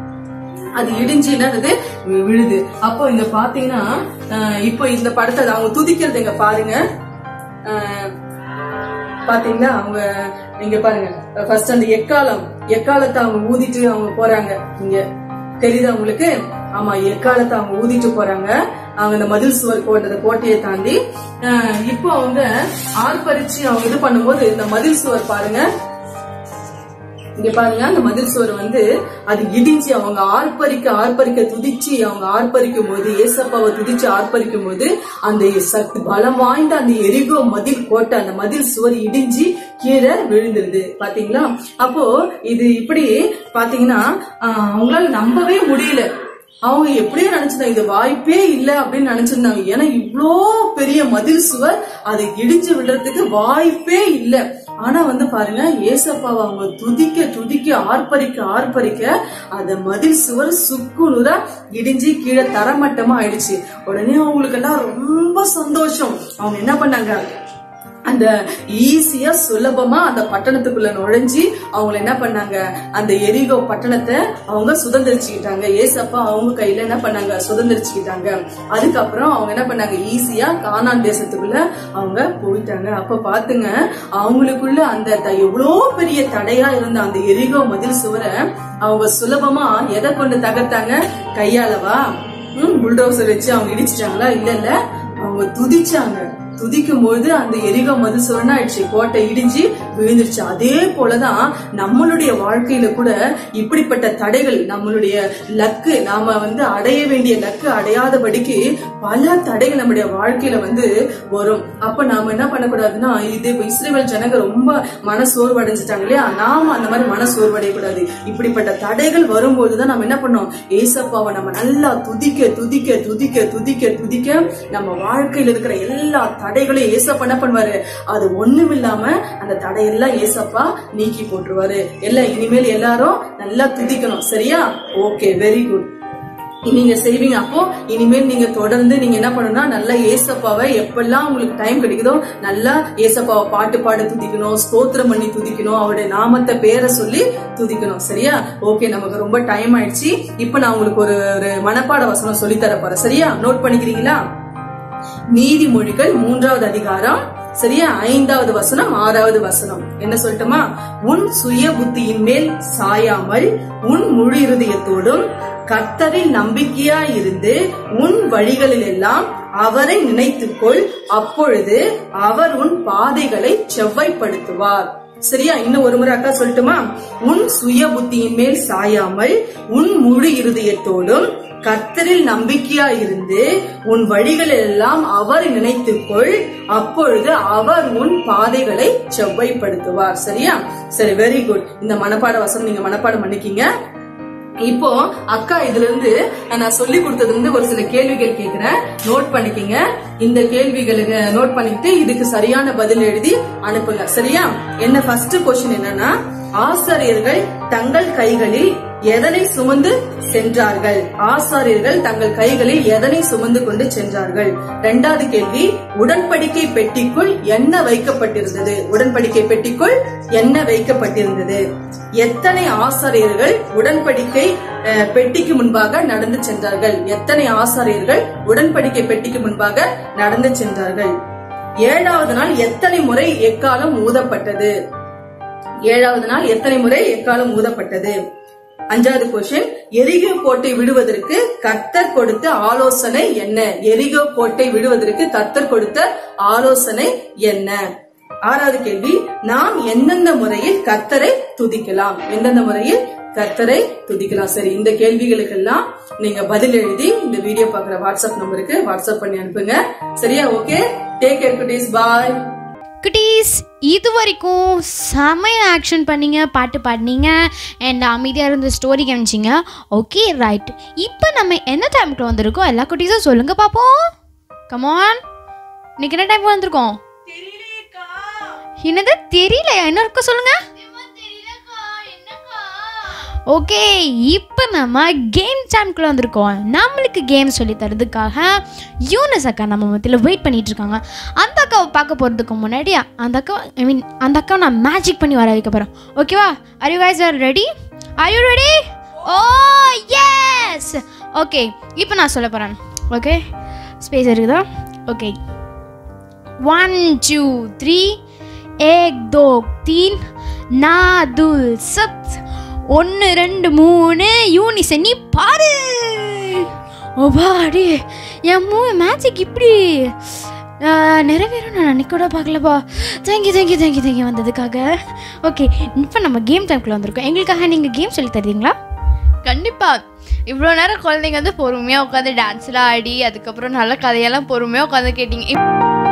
அது இடிஞ்சு என்னது வி- விழுது அப்போ இங்க பாத்தீங்கன்னா அஹ், இப்போ இந்த படத்தை அவங்க துதிக்கிறது இங்க பாருங்க அஹ், பாத்தீங்களா அவங்க இங்க பாருங்க ஃபர்ஸ்ட் அந்த எக்காலம் எக்காலத்தை அவங்க ஊதிட்டு அவங்க போறாங்க இங்க தெரியுதா உங்களுக்கு ஆமா எக்காலத்தை அவங்க ஊதிட்டு போறாங்க அவங்க இந்த மதில் சுவர் கோட்டை கோட்டையை தாண்டி அஹ், இப்போ அவங்க ஆர்ப்பரிச்சு அவங்க இது பண்ணும்போது இந்த மதில் சுவர் பாருங்க இங்க பாருங்க அந்த மதில் சுவர் வந்து அது இடிஞ்சு அவங்க ஆர்ப்பரிக்க ஆர்ப்பரிக்க துதிச்சு அவங்க ஆர்ப்பரிக்கும் போது ஏசப்பாவை துதிச்சு ஆர்ப்பரிக்கும் போது அந்த சக்தி பலம் வாய்ந்த அந்த எரிகோ மதில் கோட்டை அந்த மதில் சுவர் இடிஞ்சு கீழே விழுந்துருது பாத்தீங்களா அப்போ இது இப்படி பாத்தீங்கன்னா ஆஹ், அவங்களால நம்பவே முடியல அவங்க எப்படியோ நினைச்சிருந்தாங்க இது வாய்ப்பே இல்ல அப்படின்னு நினைச்சிருந்தாங்க ஏன்னா இவ்ளோ பெரிய மதில் சுவர் அது இடிஞ்சு விடுறதுக்கு வாய்ப்பே இல்ல ஆனா வந்து பாருங்க ஏசப்பாவை அவங்க துதிக்க துதிக்க ஆர்ப்பரிக்க ஆர்ப்பரிக்க அந்த மதில் சுவர் சுக்குநூறா இடிஞ்சு கீழே தரமட்டமா ஆயிடுச்சு உடனே அவங்களுக்கு எல்லாம் ரொம்ப சந்தோஷம் அவங்க என்ன பண்ணாங்க அந்த ஈஸியா சுலபமா அந்த பட்டணத்துக்குள்ள நுழைஞ்சு அவங்க என்ன பண்ணாங்க அந்த எரிகோ பட்டணத்தை அவங்க சுதந்திரிச்சுக்கிட்டாங்க ஏசப்பா அவங்க கையில என்ன பண்ணாங்க சுதந்திரிச்சுக்கிட்டாங்க அதுக்கப்புறம் அவங்க என்ன பண்ணாங்க ஈஸியா கானான் தேசத்துக்குள்ள அவங்க போயிட்டாங்க அப்ப பாத்துங்க அவங்களுக்குள்ள அந்த த- எவ்வளோ பெரிய தடையா இருந்த அந்த எரிகோ மதில் சுவரை அவங்க சுலபமா எதை கொண்டு தகர்த்தாங்க கையாலவா ம் புல்டோசர் வச்சு அவங்க இடிச்சிட்டாங்களா இல்ல இல்ல அவங்க துதிச்சாங்க துதிக்கும் பொழுது அந்த எரிக மது சுரணாயிடுச்சு கோட்டை இடிஞ்சு விழுந்துருச்சு அதே போலதான் நம்மளுடைய வாழ்க்கையில கூட இப்படிப்பட்ட தடைகள் நம்மளுடைய லக்கு நாம வந்து அடைய வேண்டிய லக்கு அடையாதபடிக்கு பல தடைகள் நம்முடைய வாழ்க்கையில வந்து வரும் அப்ப நாம என்ன பண்ணக்கூடாதுன்னா இது இப்ப இஸ்ரேல் ஜனங்க ரொம்ப மன சோர்வு அடைஞ்சிட்டாங்க இல்லையா நாம அந்த மாதிரி மன சோர்வு அடையக்கூடாது இப்படிப்பட்ட தடைகள் வரும்போதுதான் நம்ம என்ன பண்ணோம் ஏசப்பாவை நம்ம நல்லா துதிக்க துதிக்க துதிக்க துதிக்க துதிக்க நம்ம வாழ்க்கையில இருக்கிற எல்லா தடைகளையும் ஏசப்பா என்ன பண்ணுவாரு அது ஒண்ணும் இல்லாம அந்த தடையெல்லாம் ஏசப்பா நீக்கி போட்டுருவாரு எல்லாம் இனிமேல் எல்லாரும் நல்லா துதிக்கணும் சரியா ஓகே வெரி குட் நீங்க செய்வீங்க அப்போ இனிமேல் நீங்க தொடர்ந்து நீங்க என்ன பண்ணணும்னா நல்லா ஏசப்பாவை எப்பெல்லாம் உங்களுக்கு டைம் கிடைக்குதோ நல்லா ஏசப்பாவை பாட்டு பாட துதிக்கணும் ஸ்தோத்திரம் பண்ணி துதிக்கணும் அவருடைய நாமத்தை பேரை சொல்லி துதிக்கணும் சரியா ஓகே நமக்கு ரொம்ப டைம் ஆயிடுச்சு இப்ப நான் உங்களுக்கு ஒரு ஒரு மனப்பாட வசனம் சொல்லி தர போறேன் சரியா நோட் பண்ணிக்கிறீங்களா நீதிமொழிகள் மூன்றாவது அதிகாரம் சரியா ஐந்தாவது வசனம் ஆறாவது வசனம் என்ன சொல்லட்டுமா உன் சுய புத்தியின் மேல் சாயாமல் உன் முழு இருதயத்தோடும் கர்த்தரில் நம்பிக்கையா இருந்து உன் வழிகளில் எல்லாம் அவரை நினைத்துக்கொள் அப்பொழுது அவர் உன் பாதைகளை செவ்வாய்ப்படுத்துவார் சரியா இன்னும் ஒரு முறை அக்கா சொல்லட்டுமா உன் சுய புத்தியின் மேல் சாயாமல் உன் முழு இருதயத்தோடும் கர்த்தரில் நம்பிக்கையா இருந்து உன் வழிகளில் எல்லாம் அவர் நினைத்துக்கொள் அப்பொழுது அவர் உன் பாதைகளை செவ்வாய்ப்படுத்துவார் சரியா சரி வெரி குட் இந்த மனப்பாட வசனம் நீங்க மனப்பாடம் பண்ணிக்கீங்க இப்போ அக்கா இதுல இருந்து நான் சொல்லி கொடுத்தது வந்து ஒரு சில கேள்விகள் கேக்குறேன் நோட் பண்ணிக்கங்க இந்த கேள்விகளுக்கு நோட் பண்ணிக்கிட்டு இதுக்கு சரியான பதில் எழுதி அனுப்புங்க சரியா என்ன ஃபர்ஸ்ட் கொஸ்டின் என்னன்னா ஆசாரியர்கள் தங்கள் கைகளில் எதனை சுமந்து சென்றார்கள் ஆசாரியர்கள் தங்கள் கைகளில் எதனை சுமந்து கொண்டு சென்றார்கள் இரண்டாவது கேள்வி உடன்படிக்கை பெட்டிக்குள் என்ன வைக்கப்பட்டிருந்தது உடன்படிக்கை பெட்டிக்குள் என்ன வைக்கப்பட்டிருந்தது எத்தனை ஆசாரியர்கள் உடன்படிக்கை அஹ், பெட்டிக்கு முன்பாக நடந்து சென்றார்கள் எத்தனை ஆசாரியர்கள் உடன்படிக்கை பெட்டிக்கு முன்பாக நடந்து சென்றார்கள் ஏழாவது நாள் எத்தனை முறை எக்காலம் ஊதப்பட்டது ஏழாவது நாள் எத்தனை முறை எக்காலம் ஊதப்பட்டது அஞ்சாவது கொஸ்டின் எரிகோ கோட்டை விடுவதற்கு கர்த்தர் கொடுத்த ஆலோசனை என்ன எரிகோ கோட்டை விடுவதற்கு கர்த்தர் கொடுத்த ஆலோசனை என்ன ஆறாவது கேள்வி நாம் எந்தெந்த முறையில் கர்த்தரை துதிக்கலாம் எந்தெந்த முறையில் கர்த்தரை துதிக்கலாம் சரி இந்த கேள்விகளுக்கெல்லாம் நீங்க பதில் எழுதி இந்த வீடியோ பாக்குற வாட்ஸ்அப் நம்பருக்கு வாட்ஸ்அப் பண்ணி அனுப்புங்க சரியா ஓகே டேக் கேர் குட்டீஸ் பாய் குட்டீஸ் இது வரைக்கும் செமைய ஆக்ஷன் பண்ணீங்க பாட்டு பாடினீங்க அண்ட் அமைதியாக இருந்து ஸ்டோரி காமிச்சிங்க ஓகே ரைட் இப்போ நம்ம என்ன டைமுக்கு வந்திருக்கோம் எல்லா குட்டீஸும் சொல்லுங்க பார்ப்போம் கமான் இன்னைக்கு என்ன டைம் வந்திருக்கோம் என்னது தெரியலையா என்ன இருக்கும் சொல்லுங்க ஓகே இப்போ நம்ம கேம் டைம்குள்ளே வந்திருக்கோம் நம்மளுக்கு கேம் சொல்லி தரதுக்காக யூனஸ் அக்கா நம்ம மத்தியில் வெயிட் பண்ணிட்டு இருக்காங்க அந்த அக்காவை பார்க்க போகிறதுக்கு முன்னாடி அந்த அக்கா ஐ மீன் அந்த அக்காவை நான் மேஜிக் பண்ணி வர வைக்க போகிறேன் ஓகேவா are you guys are ready are you ready oh yes okay இப்போ நான் சொல்ல போகிறேன் ஓகே ஸ்பேஸ் இருக்குதா ஓகே वन टू थ्री एक दो तीन நாதுல் சத் ஒன்று ரெண்டு மூணு யூனிச நீ பாரு ஓபா அடி என் மூ மேஜிக் இப்படி ஆஹ், நிறைவேறும் நான் அன்னைக்கு கூட பார்க்கலப்பா தேங்க்யூ தேங்க்யூ தேங்க்யூ தேங்க்யூ வந்ததுக்காக ஓகே இப்போ நம்ம கேம் டைம்குள்ளே வந்திருக்கோம் எங்களுக்காக நீங்கள் கேம் சொல்லி தருவீங்களா கண்டிப்பாக இவ்வளோ நேரம் குழந்தைங்க வந்து பொறுமையாக உட்காந்து டான்ஸ்லாம் ஆடி அதுக்கப்புறம் நல்ல கதையெல்லாம் பொறுமையாக உட்காந்து கேட்டீங்க இப்-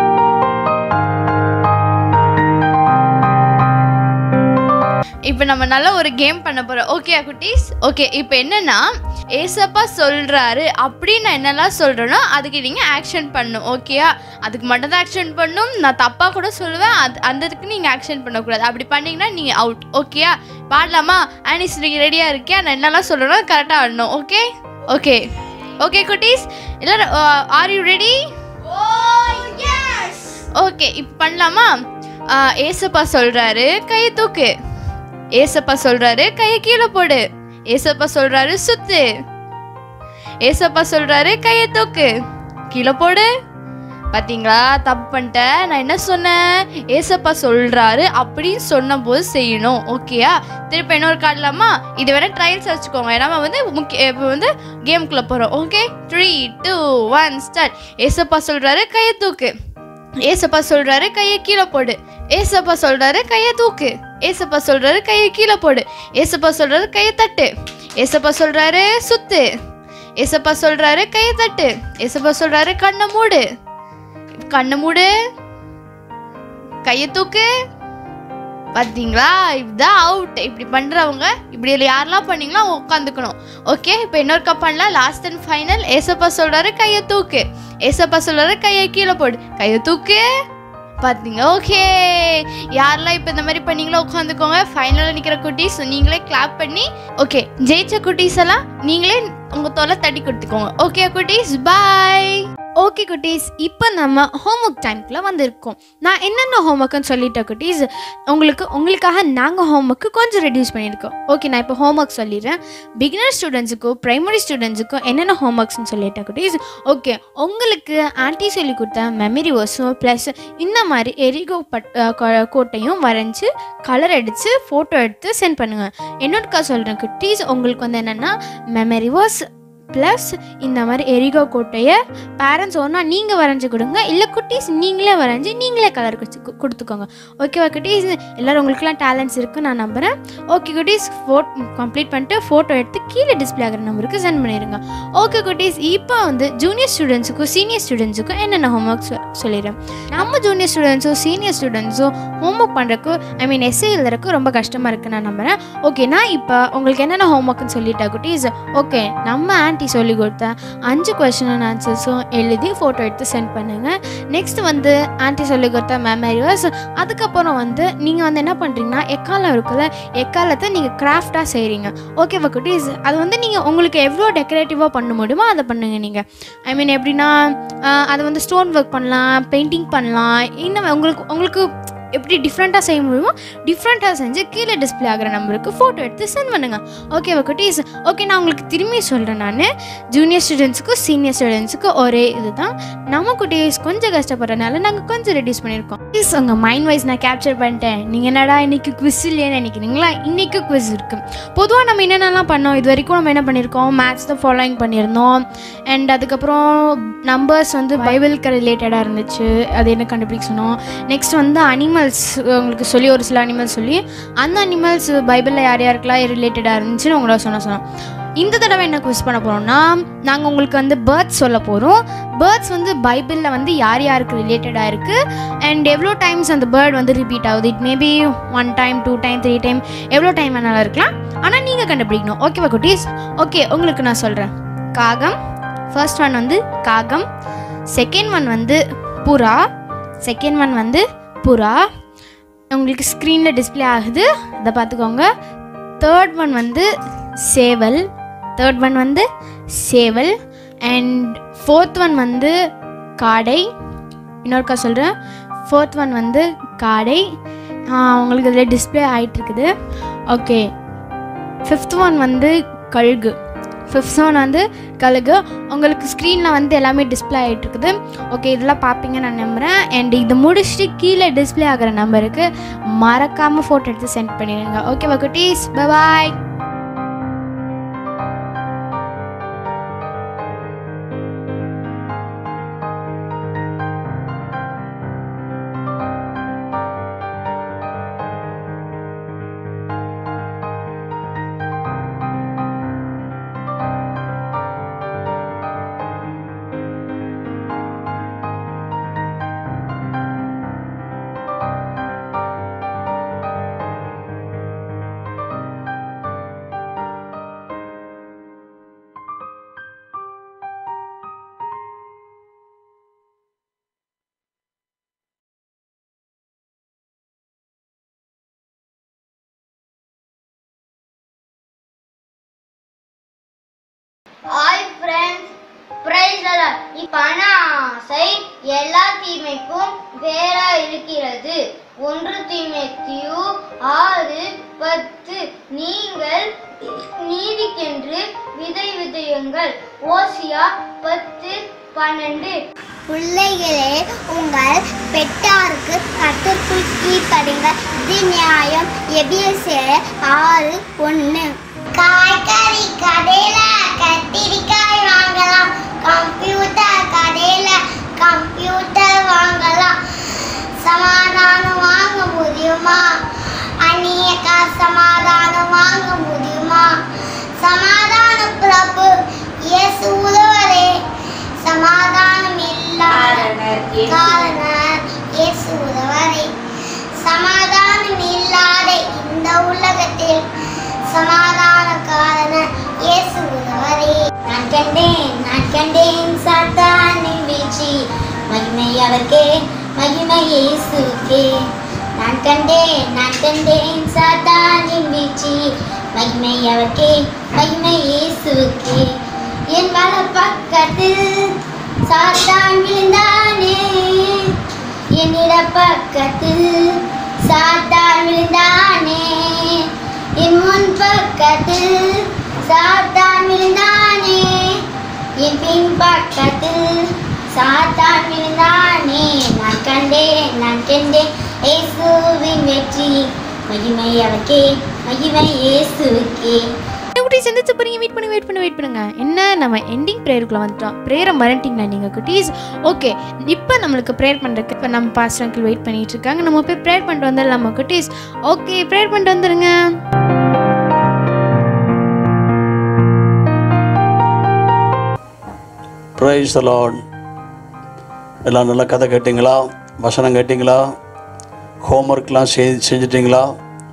இப்போ நம்ம நல்ல ஒரு கேம் பண்ண போகிறோம் ஓகே குட்டீஸ் ஓகே இப்போ என்னன்னா ஏசப்பா சொல்கிறாரு அப்படின்னு நான் என்னெல்லாம் சொல்கிறேனோ அதுக்கு நீங்கள் ஆக்ஷன் பண்ணும் ஓகேயா அதுக்கு மட்டும் தான் ஆக்ஷன் பண்ணும் நான் தப்பாக கூட சொல்லுவேன் அது அந்த இதுக்கு நீங்கள் ஆக்ஷன் பண்ணக்கூடாது அப்படி பண்ணீங்கன்னா நீங்கள் அவுட் ஓகேயா பாடலாமா ஆனிஸ் நீங்கள் ரெடியாக இருக்கியா நான் என்னெல்லாம் சொல்கிறேனோ கரெக்டாக ஆடணும் ஓகே ஓகே ஓகே குட்டீஸ் எல்லாரும் ஆர் யூ ரெடி ஓகே இப்போ பண்ணலாமா ஆ, ஏசப்பா சொல்றாரு கையை தூக்கு ஏசப்பா சொல்றாரு கையை கீழே போடு ஏசப்பா சொல்றாரு சுத்து ஏசப்பா சொல்றாரு கையை தூக்கு கீழே போடு பாத்தீங்களா தப்பு பண்ணிட்டேன் நான் என்ன சொன்னேன் ஏசப்பா சொல்றாரு அப்படின்னு சொன்ன போது செய்யணும் ஓகேயா திருப்பி இன்னொரு காட்டலாமா இது வேணா ட்ரையல்ஸ் வச்சுக்கோங்க ஏன்னா நம்ம வந்து முக்கிய இப்போ வந்து கேம்குள்ளே போகிறோம் okay three two one start ஏசப்பா சொல்றாரு கையை தூக்கு ஏசப்பா சொல்றாரு கையை கீழே போடு ஏசப்பா சொல்றாரு கையை தூக்கு ஏசப்பா சொல்றாரு கையை கீழே போடு ஏசப்பா சொல்றாரு கையை தட்டு ஏசப்பா சொல்றாரு சுத்து ஏசப்பா சொல்றாரு கையை தட்டு ஏசப்பா சொல்றாரு கண்ணை மூடு கண்ணை மூடு கையை தூக்கு பார்த்தீங்களா இதுதான் அவுட் இப்படி பண்ணுறவங்க இப்படி இதுல யாரெல்லாம் பண்ணீங்களோ அவங்க உட்காந்துக்கணும் ஓகே இப்போ இன்னொரு கப் பண்ணலாம் லாஸ்ட் அண்ட் ஃபைனல் ஏசப்பா சொல்கிறாரு கையை தூக்கு ஏசப்பா சொல்கிறாரு கையை கீழே போடு கையை தூக்கு பார்த்தீங்க ஓகே யாரெல்லாம் இப்போ இந்த மாதிரி பண்ணீங்களோ உட்காந்துக்கோங்க ஃபைனலில் நிற்கிற குட்டீஸ் நீங்களே கிளாப் பண்ணி ஓகே ஜெயிச்ச குட்டீஸ் எல்லாம் நீங்களே உங்கள் தொலை தட்டி கொடுத்துக்கோங்க ஓகே குட்டீஸ் பாய் ஓகே குட்டீஸ் இப்போ நம்ம ஹோம்ஒர்க் டைம்க்குள்ள வந்திருக்கோம் நான் என்னென்ன ஹோம்ஒர்க்குன்னு சொல்லிட்டேன் குட்டீஸ் உங்களுக்கு உங்களுக்காக நாங்கள் ஹோம்ஒர்க்கு கொஞ்சம் ரெடியூஸ் பண்ணியிருக்கோம் ஓகே நான் இப்போ ஹோம்ஒர்க் சொல்லிடுறேன் பிகினர் ஸ்டூடெண்ட்ஸுக்கும் ப்ரைமரி ஸ்டூடெண்ட்ஸுக்கும் என்னென்ன ஹோம்ஒர்க்ஸ்னு சொல்லிட்டேன் குட்டீஸ் ஓகே உங்களுக்கு ஆன்ட்டி சொல்லி கொடுத்த மெமரி வர்ஸும் ப்ளஸ் இந்த மாதிரி எரிகோ பட் அஹ் கொ- கோட்டையும் வரைஞ்சி கலர் அடித்து ஃபோட்டோ எடுத்து சென்ட் பண்ணுங்கள் என்னோடக்கா சொல்கிறேன் குட்டீஸ் உங்களுக்கு வந்து என்னென்னா மெமரி வர்ஸ் ப்ளஸ் இந்த மாதிரி எரிகோ கோட்டையை பேரண்ட்ஸ் ஒன்றா நீங்கள் வரைஞ்சி கொடுங்க இல்லை குட்டீஸ் நீங்களே வரைஞ்சி நீங்களே கலர் கொடுத்துக்கோங்க ஓகேவா குட்டீஸ் எல்லோரும் உங்களுக்குலாம் டேலண்ட்ஸ் இருக்குன்னு நான் நம்புகிறேன் ஓகே குட்டீஸ் ஃபோட் கம்ப்ளீட் பண்ணிட்டு ஃபோட்டோ எடுத்து கீழே டிஸ்பிளே ஆகிற நம்பருக்கு சென்ட் பண்ணிடுங்க ஓகே குட்டீஸ் இப்போ வந்து ஜூனியர் ஸ்டூடெண்ட்ஸுக்கும் சீனியர் ஸ்டூடெண்ட்ஸுக்கும் என்னென்ன ஹோம்ஒர்க் சொல்லிடுறேன் நம்ம ஜூனியர் ஸ்டூடெண்ட்ஸோ சீனியர் ஸ்டூடெண்ட்ஸோ ஹோம்ஒர்க் பண்ணுறக்கு ஐ மீன் எஸ்ஏ எழுதுறதுக்கு ரொம்ப கஷ்டமாக இருக்குன்னு நான் நம்புகிறேன் ஓகே நான் இப்போ உங்களுக்கு என்னென்ன ஹோம்ஒர்க்னு சொல்லிட்டேன் குட்டீஸ் ஓகே நம்ம ஆன்ட்டி சொல்லி கொடுத்த அஞ்சு கொஷின் அண்ட் ஆன்சர்ஸும் எழுதி ஃபோட்டோ எடுத்து சென்ட் பண்ணுங்கள் நெக்ஸ்ட் வந்து ஆன்ட்டி சொல்லி கொடுத்த மெமரிவர்ஸ் அதுக்கப்புறம் வந்து நீங்கள் வந்து என்ன பண்ணுறீங்கன்னா எக்காலம் இருக்குல்ல எக்காலத்தை நீங்கள் கிராஃப்டாக செய்கிறீங்க ஓகேவா குட்டீஸ் அது வந்து நீங்கள் உங்களுக்கு எவ்வளோ டெக்கரேட்டிவாக பண்ண முடியுமோ அதை பண்ணுங்க நீங்கள் ஐ மீன் எப்படின்னா ஆஹ், அதை வந்து ஸ்டோன் ஒர்க் பண்ணலாம் பெயிண்டிங் பண்ணலாம் இன்னும் உங்களுக்கு உங்களுக்கு எப்படி டிஃப்ரெண்ட்டாக செய்ய முடியுமோ டிஃப்ரெண்ட்டாக செஞ்சு கீழே டிஸ்ப்ளே ஆகிற நம்பருக்கு ஃபோட்டோ எடுத்து சென்ட் பண்ணுங்கள் ஓகேவா குட்டீஸ் ஓகே நான் உங்களுக்கு திரும்பி சொல்கிறேன் நான் ஜூனியர் ஸ்டூடெண்ட்ஸுக்கும் சீனியர் ஸ்டூடெண்ட்ஸுக்கும் ஒரே இதுதான் நம்ம குட்டீஸ் கொஞ்சம் கஷ்டப்படுறதுனால நாங்கள் கொஞ்சம் ரெடியூஸ் பண்ணியிருக்கோம் ப்ளீஸ் உங்கள் மைண்ட் வைஸ் நான் கேப்சர் பண்ணிட்டேன் நீங்கள் என்னடா இன்னைக்கு குவிஸ் இல்லைன்னு நினைக்கிறீங்களா இன்றைக்கும் குவிஸ் இருக்குது பொதுவாக நம்ம என்னென்னலாம் பண்ணோம் இது வரைக்கும் நம்ம என்ன பண்ணியிருக்கோம் மேத்ஸ் தான் ஃபாலோயிங் பண்ணியிருந்தோம் அண்ட் அதுக்கப்புறம் நம்பர்ஸ் வந்து பைபிளுக்கு ரிலேட்டடாக இருந்துச்சு அது என்ன கண்டுபிடிக்க சொன்னோம் நெக்ஸ்ட் வந்து அனிமல்ஸ் உங்களுக்கு சொல்லி ஒரு சில அனிமல்ஸ் சொல்லி அந்த அனிமல்ஸ் பைபிளில் யார் யாருக்கெல்லாம் ரிலேட்டடாக இருந்துச்சுன்னு உங்களோட சொன்ன சொன்னோம் இந்த தடவை என்ன குவிஸ் பண்ண போகிறோம்னா நாங்கள் உங்களுக்கு வந்து பேர்ட்ஸ் சொல்ல போகிறோம் பேர்ட்ஸ் வந்து பைபிளில் வந்து யார் யாருக்கு ரிலேட்டடாக இருக்குது அண்ட் எவ்வளோ டைம்ஸ் அந்த பேர்ட் வந்து ரிப்பீட் ஆகுது it maybe one time two time three time எவ்வளோ டைம் வேணாலும் இருக்கலாம் ஆனால் நீங்கள் கண்டுபிடிக்கணும் ஓகேவா குட்டீஸ் ஓகே உங்களுக்கு நான் சொல்கிறேன் காகம் ஃபர்ஸ்ட் ஒன் வந்து காகம் செகண்ட் ஒன் வந்து புறா செகண்ட் ஒன் வந்து புறா உங்களுக்கு ஸ்க்ரீனில் டிஸ்ப்ளே ஆகுது அதை பார்த்துக்கோங்க தேர்ட் ஒன் வந்து சேவல் தேர்ட் ஒன் வந்து சேவல் அண்ட் ஃபோர்த் ஒன் வந்து காடை இன்னொருக்கா சொல்கிறேன் ஃபோர்த் ஒன் வந்து காடை ஆஹ் உங்களுக்கு இதில் டிஸ்ப்ளே ஆகிட்டு இருக்குது ஓகே ஃபிஃப்த் ஒன் வந்து கழுகு ஃபிஃப்த் ஒன் வந்து கழுகு உங்களுக்கு ஸ்க்ரீனில் வந்து எல்லாமே டிஸ்ப்ளே ஆகிட்டு இருக்குது ஓகே இதெல்லாம் பார்ப்பீங்க நான் நம்புகிறேன் அண்ட் இது முடிச்சுட்டு கீழே டிஸ்ப்ளே ஆகிற நம்பருக்கு மறக்காமல் ஃபோட்டோ எடுத்து சென்ட் பண்ணிடுங்க ஓகேவா குட்டீஸ் பாய் ஹாய் ஃப்ரெண்ட்ஸ் பிரைஸ் பண ஆசை எல்லா தீமைக்கும் வேறா இருக்கிறது ஒன்று தீமைத்தியு ஆறு பத்து நீங்கள் நீதிக்கென்று விதை விதையுங்கள் ஓசியா பத்து பன்னெண்டு பிள்ளைகளே உங்கள் பெற்றாருக்கு கற்றுக்குள் கீழ்ப்படுங்க இது நியாயம் எபிஎஸ்ஏ ஆறு ஒன்று காய்கறி கடையில கத்திரிக்காய் வாங்கலாம் கம்ப்யூட்டர் கடையில கம்ப்யூட்டர் வாங்கலாம் சமாதானம் வாங்க முடியுமா அந்நியக்கா சமாதானம் வாங்க முடியுமா சமாதான பிரபு இயேசு உதவரே சமாதானம் இல்லாத காரணர் இயேசு உதவரே சமாதானம் இல்லாத இந்த உலகத்தில் சமாதான காரணர் இயேசு உதவரே நான் கண்டேன் நான் கண்டேன் சாத்தானின் வீழ்ச்சி மகிமை அவர்க்கே மகிமை இயேசுக்கே நான் கண்டேன் நான் கண்டேன் சாத்தானின் வீழ்ச்சி மகிமை அவர்க்கே மகிமை இயேசுக்கே என் வல பக்கத்தில் சாத்தான் விழுந்தானே என் இட பக்கத்தில் சாத்தான் விழுந்தானே என் முன் பக்கத்தில் சாத்தான் விழுந்தானே என் பின் பக்கத்தில் சாத்தான் விழுந்தானே நான் கண்டேன் நான் கண்டேன் இயேசுவின் வெற்றி மகிமை அவர்க்கே மகிமை இயேசுவுக்கே குட்டீஸ் எந்திரிச்சு போறீங்க வெயிட் பண்ணி வெயிட் பண்ணி வெயிட் பண்ணுங்க என்ன நம்ம எண்டிங் ப்ரேயருக்குள்ள வந்துட்டோம் ப்ரேயரை மறந்துட்டீங்களா நீங்கள் குட்டீஸ் ஓகே இப்போ நம்மளுக்கு ப்ரேயர் பண்ணுறதுக்கு இப்போ நம்ம பாஸ்டர் அங்கிள் வெயிட் பண்ணிட்டு இருக்காங்க நம்ம போய் ப்ரேயர் பண்ணிட்டு வந்துடலாமா குட்டீஸ் ஓகே ப்ரேயர் பண்ணிட்டு வந்துருங்க ப்ரைஸ் லார்ட் எல்லாம் நல்லா கதை கேட்டிங்களா வசனம் கேட்டிங்களா ஹோம்ஒர்க்லாம் செய் செஞ்சிட்டிங்களா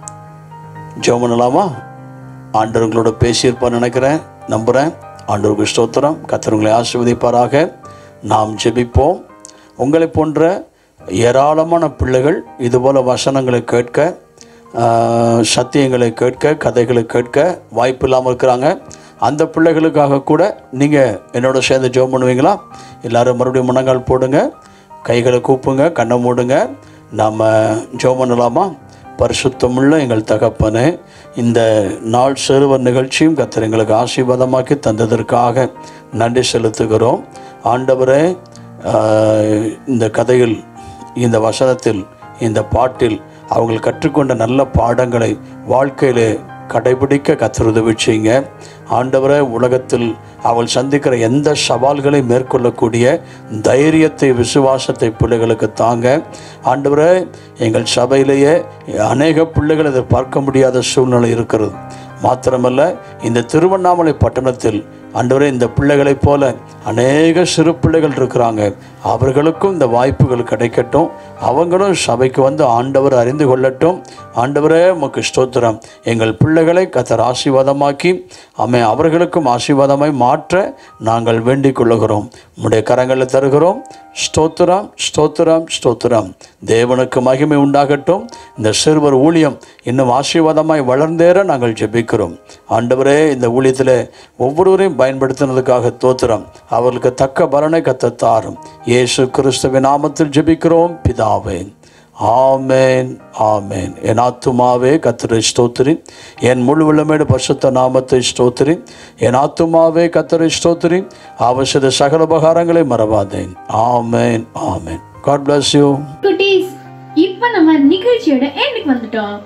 ஜெபம் பண்ணலாமா ஆண்டவர்களோட பேசியிருப்பான்னு நினைக்கிறேன் நம்புகிறேன் ஆண்டவருக்கு ஸ்தோத்திரம் கத்தவங்களை ஆசீர்வதிப்பாராக நாம் ஜெபிப்போம் உங்களை போன்ற ஏராளமான பிள்ளைகள் இதுபோல் வசனங்களை கேட்க ஆஹ், சத்தியங்களை கேட்க கதைகளை கேட்க வாய்ப்பு இல்லாமல் இருக்கிறாங்க அந்த பிள்ளைகளுக்காக கூட நீங்கள் என்னோட சேர்ந்து ஜெபம் பண்ணுவீங்களா எல்லாரும் மறுபடியும் முன்னங்கால் போடுங்க கைகளை கூப்புங்க கண்ணை மூடுங்க நாம் ஜெபம் பண்ணலாமா பரிசுத்தமுள்ள எங்கள் தகப்பனே இந்த நாள் சிறுவர் நிகழ்ச்சியும் கத்தர் எங்களுக்கு ஆசீர்வாதமாக்கி தந்ததற்காக நன்றி செலுத்துகிறோம் ஆண்டவரே ஆஹ், இந்த கதையில் இந்த வசனத்தில் இந்த பாட்டில் அவங்கள் கற்றுக்கொண்ட நல்ல பாடங்களை வாழ்க்கையிலே கடைபிடிக்க கத்தர் உதவி செய்யுங்க ஆண்டவரே உலகத்தில் அவள் சந்திக்கிற எந்த சவால்களை மேற்கொள்ளக்கூடிய தைரியத்தை விசுவாசத்தை பிள்ளைகளுக்கு தாங்க ஆண்டவரே எங்கள் சபையிலேயே அநேக பிள்ளைகள் இதை பார்க்க முடியாத சூழ்நிலை இருக்கிறது மாத்திரமல்ல இந்த திருவண்ணாமலை பட்டணத்தில் ஆண்டவரே இந்த பிள்ளைகளைப் போல அநேக சிறு பிள்ளைகள் இருக்கிறாங்க அவர்களுக்கும் இந்த வாய்ப்புகள் கிடைக்கட்டும் அவங்களும் சபைக்கு வந்து ஆண்டவர் அறிந்து கொள்ளட்டும் ஆண்டவரே உமக்கு ஸ்தோத்திரம் எங்கள் பிள்ளைகளை கத்தர் ஆசீர்வாதமாக்கி அமை அவர்களுக்கும் ஆசீர்வாதமாய் மாற்ற நாங்கள் வேண்டிக் கொள்ளுகிறோம் உம்முடைய கரங்களில் தருகிறோம் ஸ்தோத்திரம் ஸ்தோத்திரம் ஸ்தோத்திரம் தேவனுக்கு மகிமை உண்டாகட்டும் இந்த சிறுவர் ஊழியம் இன்னும் ஆசீர்வாதமாய் வளர்ந்தேற நாங்கள் ஜெபிக்கிறோம் ஆண்டவரே இந்த ஊழியத்தில் ஒவ்வொருவரையும் பயன்படுத்தினதுக்காக தோத்திரம் அவர்களுக்கு தக்க பலனை கத்த தாரும் இயேசு கிறிஸ்துவின் நாமத்தில் ஜெபிக்கிறோம் பிதாவே ஆமேன் ஆமேன் என் ஆத்துமாவே கத்தரை ஸ்தோத்திரி என் முழு உள்ளமேடு பரிசுத்த நாமத்தை ஸ்தோத்திரி என் ஆத்துமாவே கத்தரை ஸ்தோத்திரி அவசிய சகல உபகாரங்களை மறவாதேன் ஆமேன் ஆமேன் காட் bless யூ குட்டீஸ் இப்போ நம்ம நிகழ்ச்சியோட எண்டுக்கு வந்துட்டோம்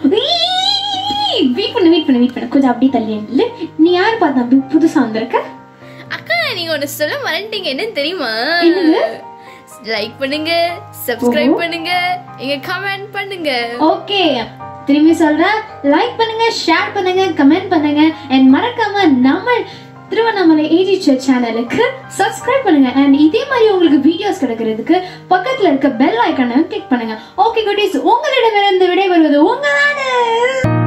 வெயிட் பண்ணு வெயிட் பண்ணு வெயிட் பண்ணு கொஞ்சம் அப்படியே தள்ளி இல்லை நீ யார் பார்த்தா அப்படி புதுசா வந்திருக்க அக்கா நீங்க ஒண்ணு சொல்ல மறந்துட்டீங்க என்னன்னு தெரியுமா என்னது? லைக் பண்ணுங்க சப்ஸ்கிரைப் பண்ணுங்க இங்க கமெண்ட் பண்ணுங்க ஓகே திரும்பி சொல்றேன் லைக் பண்ணுங்க ஷேர் பண்ணுங்க கமெண்ட் பண்ணுங்க அண்ட் மறக்காம நம்ம திருவண்ணாமலை ஏஜி சர்ச் சேனலுக்கு சப்ஸ்கிரைப் பண்ணுங்க அண்ட் இதே மாதிரி உங்களுக்கு வீடியோஸ் கிடைக்கிறதுக்கு பக்கத்துல இருக்க பெல் ஐக்கானை கிளிக் பண்ணுங்க ஓகே குட்டீஸ் உங்களிடமிருந்து விடைபெறுவது உங்களான